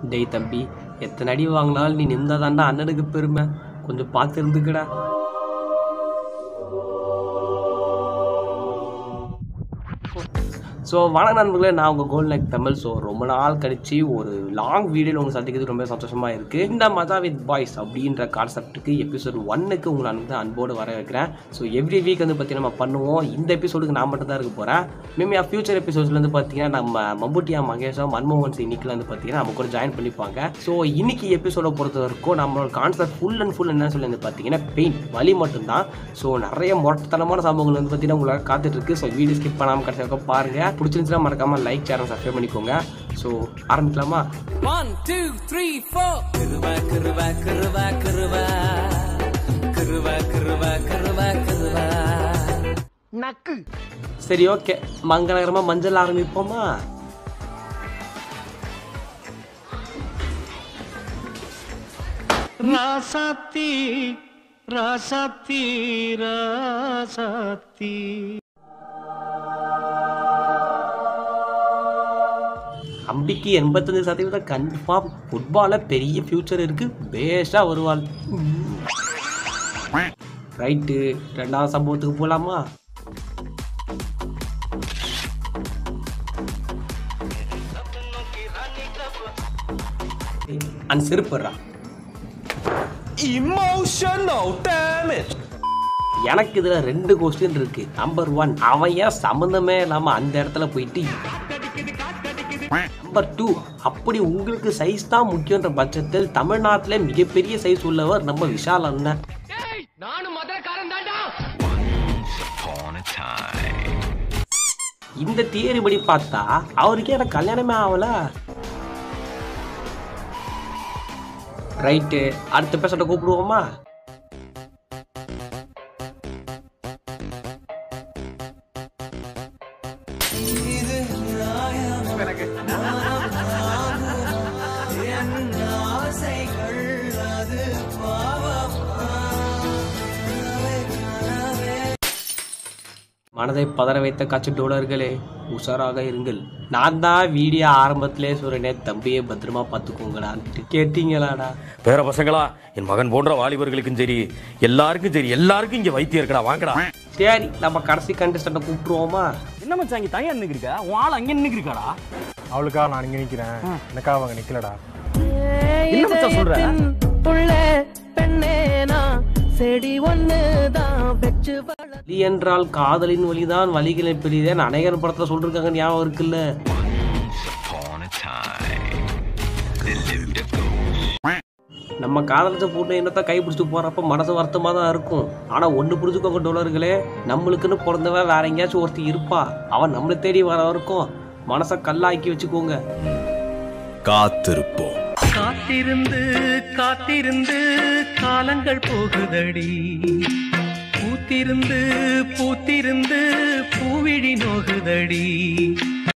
டேய் தம்பி எத்தனை அடி வாங்கினாலும் நீ நிமிந்தாதாண்டா அண்ணனுக்கு பெருமை கொஞ்சம் பார்த்து இருந்துக்கடா ஸோ வணக்கம் நண்பர்களே நான் உங்கள் கோல்ட் நெக் தமிழ் ஸோ ரொம்ப நாள் கழிச்சு ஒரு லாங் வீடியோவில் உங்களுக்கு சந்திக்கிறது ரொம்ப சந்தோஷமாக இருக்குது இந்த மதா வித் பாய்ஸ் அப்படின்ற கான்செப்ட்டுக்கு எபிசோட் ஒன்னுக்கு உங்களை வந்து அன்போடு வர வைக்கிறேன் ஸோ எவ்ரி வீக் வந்து பார்த்தீங்கன்னா நம்ம பண்ணுவோம் இந்த எபிசோடுக்கு நான் மட்டும் தான் இருக்க போகிறேன் மேபி ஃபியூச்சர் எபிசோட்ஸ்ல வந்து பார்த்தீங்கன்னா நம்ம மம்புட்டியா மகேஷா மன்மோகன் சிங் இன்னைக்கு வந்து பார்த்தீங்கன்னா நம்ம கூட ஜாயின் பண்ணிப்பாங்க ஸோ இன்னைக்கு எபிசோட பொறுத்த வரைக்கும் நம்மளோட கான்செப்ட் ஃபுல் அண்ட் ஃபுல் என்ன சொல்லி வந்து பார்த்தீங்கன்னா பெயின் வலி மட்டும்தான் ஸோ நிறைய மொட்டத்தனமான சம்பவங்கள் வந்து பார்த்தீங்கன்னா உங்களுக்கு காத்துட்டு இருக்கு ஸோ வீடியோ ஸ்கிப் பண்ணாமல் கடைசி வரைக்கும் பாருங்க பிடிச்சிருந்துச்சுன்னா மறக்காம லைக் சேனல் சப்ஸ்கிரைப் பண்ணிக்கோங்க ஸோ ஆரம்பிக்கலாமா One, two, three, four. Kırva, kırva, kırva, kırva. Kırva, kırva, kırva, kırva. சரி ஓகே மங்களகரமா மஞ்சள் ஆரம்பிப்போமா ராசாத்தி ராசாத்தி ராசாத்தி அம்பிக்கு எண்பத்தஞ்சு சதவீதம் கன்ஃபார்ம் ஃபுட்பாலில் பெரிய ஃபியூச்சர் இருக்கு பேஸ்டாக வருவாள் ரைட்டு ரெண்டாவது சம்பவத்துக்கு போகலாமா அந்த செருப்படுறா Emotional damage எனக்கு இதுல ரெண்டு கொஸ்டின் இருக்கு நம்பர் ஒன் அவன் ஏன் சம்மந்தமே இல்லாம அந்த இடத்துல போயிட்டு நம்பர் டூ அப்படி உங்களுக்கு சைஸ் தான் முக்கியன்ற பட்சத்தில் தமிழ்நாட்டிலே மிகப்பெரிய சைஸ் உள்ளவர் நம்ம விஷால் அண்ணன் இந்த தியரி படி பார்த்தா அவருக்கே எனக்கு கல்யாணமே ஆகல ரைட்டு அடுத்த பேசட்ட கூப்பிடுவோமா மனதை பதற வைத்த காட்சி டோலர்களே உஷாராக இருங்கள் நான் தான் வீடியோ ஆரம்பத்திலே சொல்றேனே தம்பியை பத்திரமா பார்த்துக்கோங்கடான்ட்டு கேட்டீங்களாடா பேர பசங்களா என் மகன் போன்ற வாலிபர்களுக்கும் சரி எல்லாருக்கும் சரி எல்லாருக்கும் இங்க வைத்தியம் இருக்கடா வாங்கடா சரி நம்ம கடைசி கண்டஸ்டண்ட்டை கூப்பிட்டுருவோமா என்ன மச்சான் இங்க தனியா நின்னுக்கிருக்க உன் ஆள் அங்க நின்னுக்கிருக்காடா அவளுக்காக நான் இங்க நிக்கிறேன் எனக்காக அவங்க நிக்கலடா என்ன மச்சான் சொல்ற புள்ள பெண்ணேனா செடி ஒண்ணுதான் வச்சு வள வலி என்றால் காதலின் வலிதான் வலிகளை பெரியதே அநேகர் படத்துல சொல்லிருக்காங்க ஞாபகம் இருக்குல்ல நம்ம காதலிச்ச பொண்ணு என்னத்த கை பிடிச்சிட்டு போறப்ப மனசு வருத்தமா தான் இருக்கும் ஆனா ஒண்ணு புரிஞ்சுக்கோங்க டோலர்களே நம்மளுக்குன்னு பிறந்தவன் வேற எங்கேயாச்சும் ஒருத்தி இருப்பா அவன் நம்மளை தேடி வர வரைக்கும் மனசை கல்லாக்கி வச்சுக்கோங்க காத்திருப்போம் காத்திருந்து காத்திருந்து காலங்கள் போகுதடி பூத்திருந்து பூத்திருந்து பூவிழி நோகுதடி